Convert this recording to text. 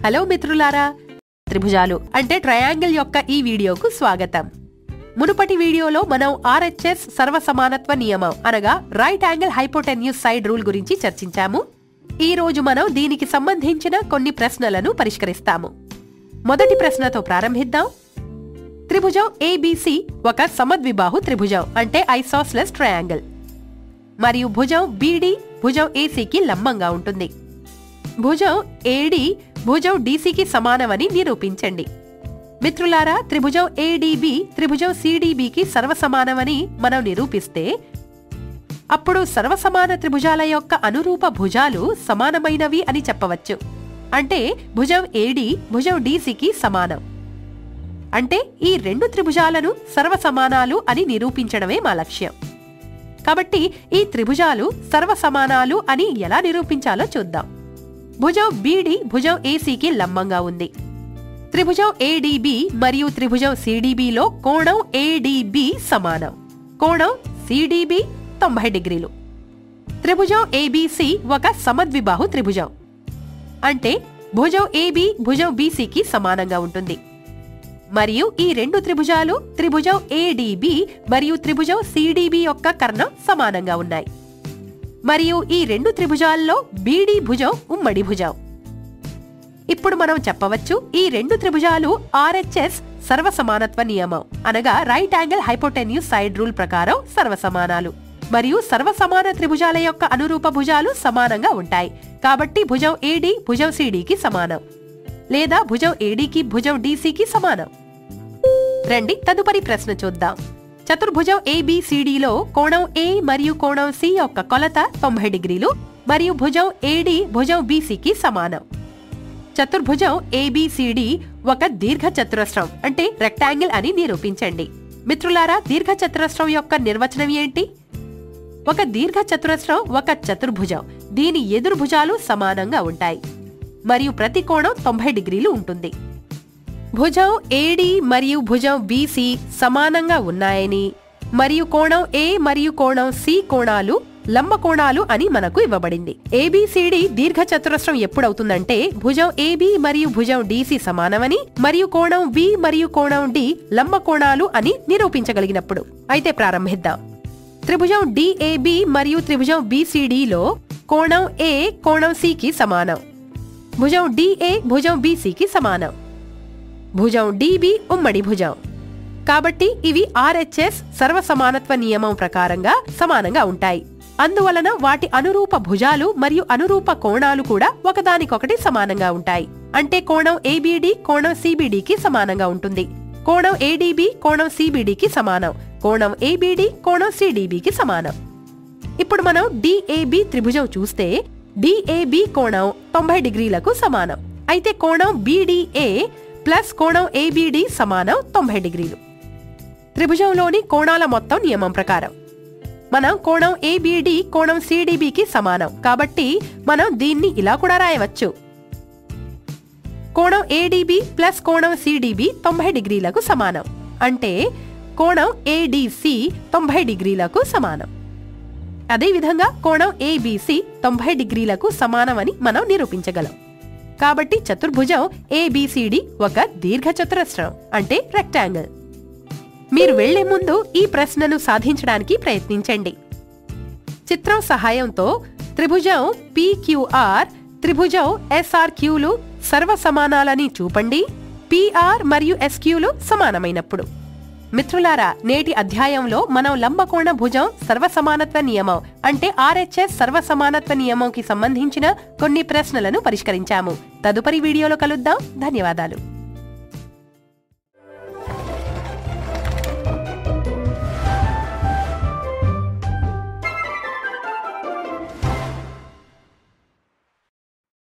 hello మిత్రులారా త్రిభుజాలు అంటే triangle యొక్క ఈ వీడియోకు స్వాగతం మునుపటి వీడియోలో మనం ఆర్హెచ్ఎస్ సర్వసమానత్వ నియమం అనగా right angle hypotenuse side rule గురించి చర్చించాము ఈ రోజు మనం దీనికి సంబంధించిన కొన్ని ప్రశ్నలను పరిష్కరిస్తాము మొదటి ప్రశ్నతో ప్రారంభిద్దాం త్రిభుజం ఏబిసి ఒక సమద్విబాహు త్రిభుజం అంటే ఐసోస్లెస్ ట్రయాంగిల్ మరియు భుజం బీడి భుజం ఏసీకి లంబంగా ఉంటుంది భుజం ఏడి భుజం డీసీకి సమానమని నిరూపించండి మిత్రులారా త్రిభుజం ఏడిబి త్రిభుజం సిడిబికి సర్వసమానమని మనం నిరూపిస్తే అప్పుడు సర్వసమాన త్రిభుజాల యొక్క అనురూప భుజాలు సమానమైనవి అని చెప్పవచ్చు అంటే భుజం ఏడి భుజం డీసీకి సమానం అంటే ఈ రెండు త్రిభుజాలను సర్వసమానాలు అని నిరూపించడమే మా లక్ష్యం కాబట్టి ఈ త్రిభుజాలు సర్వసమానాలు అని ఎలా నిరూపించాలో చూద్దాం భుజం బీడి భుజం ఏసీకి లంబంగా ఉంది త్రిభుజం ఏడిబి మరియు త్రిభుజం సిడిబిలో కోణం ఏడిబి సమానం కోణం సిడిబి తొంభై డిగ్రీలు త్రిభుజం ఏబిసి ఒక సమద్విబాహు త్రిభుజం అంటే భుజం ఏబి భుజం బీసీకి సమానంగా ఉంటుంది మరియు ఈ రెండు త్రిభుజాలు త్రిభుజం ఏడిబి మరియు త్రిభుజం సిడిబి యొక్క కర్ణం సమానంగా ఉన్నాయి మరియు ఈ రెండు త్రిభుజాల్లో బీడి భుజం ఉమ్మడి భుజం ఇప్పుడు మనం చెప్పవచ్చు ఈ రెండు త్రిభుజాలు ఆర్హెచ్ఎస్ సర్వసమానత్వ నియమం అనగా right angle hypotenuse side rule ప్రకారం సర్వసమానాలు మరియు సర్వసమాన త్రిభుజాల యొక్క అనురూప భుజాలు సమానంగా ఉంటాయి కాబట్టి భుజం ఏడి భుజం సిడికి సమానం లేదా భుజం ఏడీకి భుజం డీసీకి సమానం రండి తదుపరి ప్రశ్న చూద్దాం చతుర్భుజం ఏబిసిడిలో కోణం ఏ మరియు కోణం సి యొక్క కొలత తొంభై డిగ్రీలు మరియు భుజం ఏడి భుజం బీసీకి సమానం చతుర్భుజం ఏబిసిడి ఒక దీర్ఘ చతురస్రం అంటే రెక్టాంగిల్ అని నిరూపించండి మిత్రులారా దీర్ఘ చతురస్రం యొక్క నిర్వచనం ఏంటి ఒక దీర్ఘ చతురస్రం ఒక చతుర్భుజం దీని ఎదురు భుజాలు సమానంగా ఉంటాయి మరియు ప్రతి కోణం తొంభై డిగ్రీలు ఉంటుంది భుజం ఏడి మరియు భుజం బీసీ సమానంగా ఉన్నాయని మరియు కోణం ఏ మరియు కోణం సి కోణాలు లంబ కోణాలు అని మనకు ఇవ్వబడింది ఏబిసిడి దీర్ఘ చతురస్రం ఎప్పుడవుతుందంటే భుజం ఏబి మరియు భుజం డిసి సమానమని మరియు కోణం బి మరియు కోణం డి లంబ కోణాలు అని నిరూపించగలిగినప్పుడు అయితే ప్రారంభిద్దాం త్రిభుజం డిఏబి మరియు త్రిభుజం బిసిడిలో కోణం ఏ కోణం సికి సమానం భుజం డిఏ భుజం బీసీకి సమానం భుజం డిబి ఉమ్మడి భుజం కాబట్టి ఇవి ఆర్హెచ్ఎస్ సర్వసమానత్వ నియమం ప్రకారంగా సమానంగా ఉంటాయి అందువలన వాటి అనురూప భుజాలు మరియు అనురూప కోణాలు కూడా ఒకదానికొకటి సమానంగా ఉంటాయి అంటే కోణం ఏబిడి కోణం సిబిడికి సమానంగా ఉంటుంది కోణం ఏడిబి కోణం సిబిడికి సమానం కోణం ఏబిడి కోణం సిడిబికి సమానం ఇప్పుడు మనం డిఏబి త్రిభుజం చూస్తే డిఏబి కోణం తొంభై డిగ్రీలకు సమానం అయితే కోణం బిడిఏ ప్లస్ కోణం ఏబిడి సమానం తొంభై డిగ్రీలు త్రిభుజంలోని కోణాల మొత్తం నియమం ప్రకారం మనం కోణం ఏబిడి కోణం సిడిబికి సమానం కాబట్టి మనం దీన్ని ఇలా కూడా రాయవచ్చు కోణం ఏడిబి ప్లస్ కోణం సిడిబి తొంభై డిగ్రీలకు సమానం అంటే కోణం ఏడిసి తొంభై డిగ్రీలకు సమానం అదేవిధంగా కోణం ఏబిసి తొంభై డిగ్రీలకు సమానమని మనం నిరూపించగలం కాబట్టి చతుర్భుజం ఏబిసిడి ఒక దీర్ఘ చతురస్రం అంటే రెక్టాంగిల్ మీరు వెళ్లే ముందు ఈ ప్రశ్నను సాధించడానికి ప్రయత్నించండి చిత్రం సహాయంతో త్రిభుజం పిక్యూఆర్ త్రిభుజం ఎస్ఆర్క్యూలు సర్వసమానాలని చూపండి పిఆర్ మరియు ఎస్క్యూలు సమానమైనప్పుడు మిత్రులారా నేటి అధ్యాయంలో మనం లంబకోణ భుజం సర్వసమానత్వ నియమం అంటే ఆర్హెచ్ఎస్ సర్వసమానత్వ నియమంకి సంబంధించిన కొన్ని ప్రశ్నలను పరిష్కరించాము తదుపరి వీడియోలో కలుద్దాం ధన్యవాదాలు